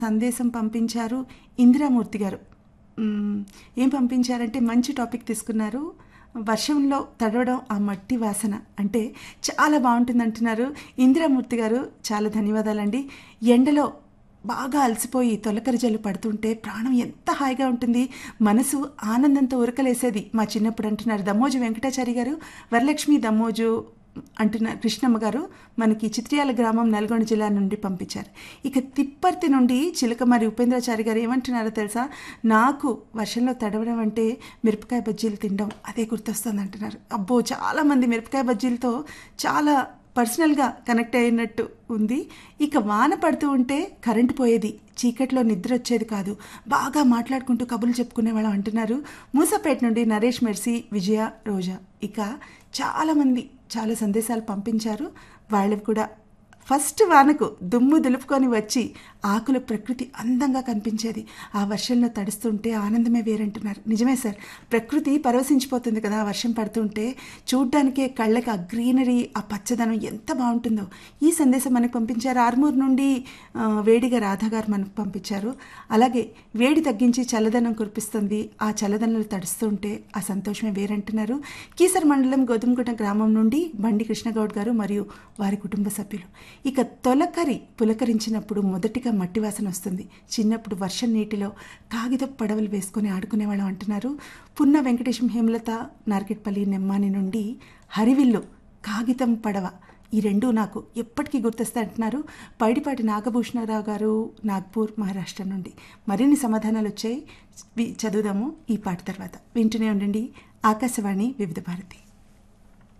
సందేశం పంపించారు ఇందిరామూర్తి గారు మ్మ్, ఏం పంపించారంటే మంచి టాపిక్ తీసుకున్నారు వర్షంలో తడవడం ఆ మట్టి వాసన అంటే చాలా బాగుంటుంది అంటున్నారు ఇందిరామూర్తి గారు చాలా ధన్యవాదాలండి ఎండలో బాగా అలసిపోయి తొలకరి జల్లు పడుతుంటే ప్రాణం ఎంత హాయిగా ఉంటుంది మనసు ఆనందంతో ఉరకలేసేది మా చిన్నప్పుడు అంటున్నారు దమ్మోజు వెంకటాచారి గారు వరలక్ష్మి దమ్మోజు అంటున్న కృష్ణమ్మ గారు మనకి చిత్రియాల గ్రామం నల్గొండ జిల్లా నుండి పంపించారు ఇక తిప్పర్తి నుండి చిలకమారి ఉపేంద్రాచారి గారు ఏమంటున్నారో తెలుసా నాకు వర్షంలో తడవడం అంటే మిరపకాయ బజ్జీలు తినడం అదే గుర్తొస్తుంది అంటున్నారు అబ్బో చాలామంది మిరపకాయ బజ్జీలతో చాలా పర్సనల్గా కనెక్ట్ అయినట్టు ఉంది ఇక వాన పడుతూ ఉంటే కరెంటు పోయేది చీకట్లో నిద్ర వచ్చేది కాదు బాగా మాట్లాడుకుంటూ కబుర్లు చెప్పుకునేవాళ్ళం అంటున్నారు మూసపేట నుండి నరేష్ మెర్సీ విజయ రోజా ఇక చాలామంది చాలా సందేశాలు పంపించారు వాళ్ళవి కూడా ఫస్ట్ వానకు దుమ్ము దులుపుకొని వచ్చి ఆకుల ప్రకృతి అందంగా కనిపించేది ఆ వర్షంలో తడుస్తుంటే ఆనందమే వేరంటున్నారు నిజమే సార్ ప్రకృతి పరవశించిపోతుంది కదా ఆ వర్షం పడుతుంటే చూడ్డానికే కళ్ళకి ఆ గ్రీనరీ ఆ పచ్చదనం ఎంత బాగుంటుందో ఈ సందేశం మనకు పంపించారు ఆర్మూర్ నుండి ఆ, వేడిగా రాధా గారు మనకు పంపించారు అలాగే వేడి తగ్గించి చల్లదనం కురిపిస్తుంది ఆ చల్లదనంలో తడుస్తుంటే ఆ సంతోషమే వేరంటున్నారు కీసర్ మండలం గోధుమగుట్ట గ్రామం నుండి బండి కృష్ణగౌడ్ గారు మరియు వారి కుటుంబ సభ్యులు ఇక తొలకరి పులకరించినప్పుడు మొదటిగా మట్టి వాసన వస్తుంది చిన్నప్పుడు వర్షం నీటిలో కాగితపు పడవలు వేసుకొని ఆడుకునేవాళ్ళం అంటున్నారు పున్న వెంకటేశం హేమలత నార్కెట్పల్లి నెమ్మాని నుండి హరివిల్లు కాగితం పడవ ఈ రెండు నాకు ఎప్పటికీ గుర్తొస్తాయి అంటున్నారు పైడిపాటి నాగభూషణరావు గారు నాగ్పూర్ మహారాష్ట్ర నుండి మరిన్ని సమాధానాలు వచ్చాయి వి- చదువుదాము ఈ పాట తర్వాత వింటూనే ఉండండి ఆకాశవాణి వివిధ భారతి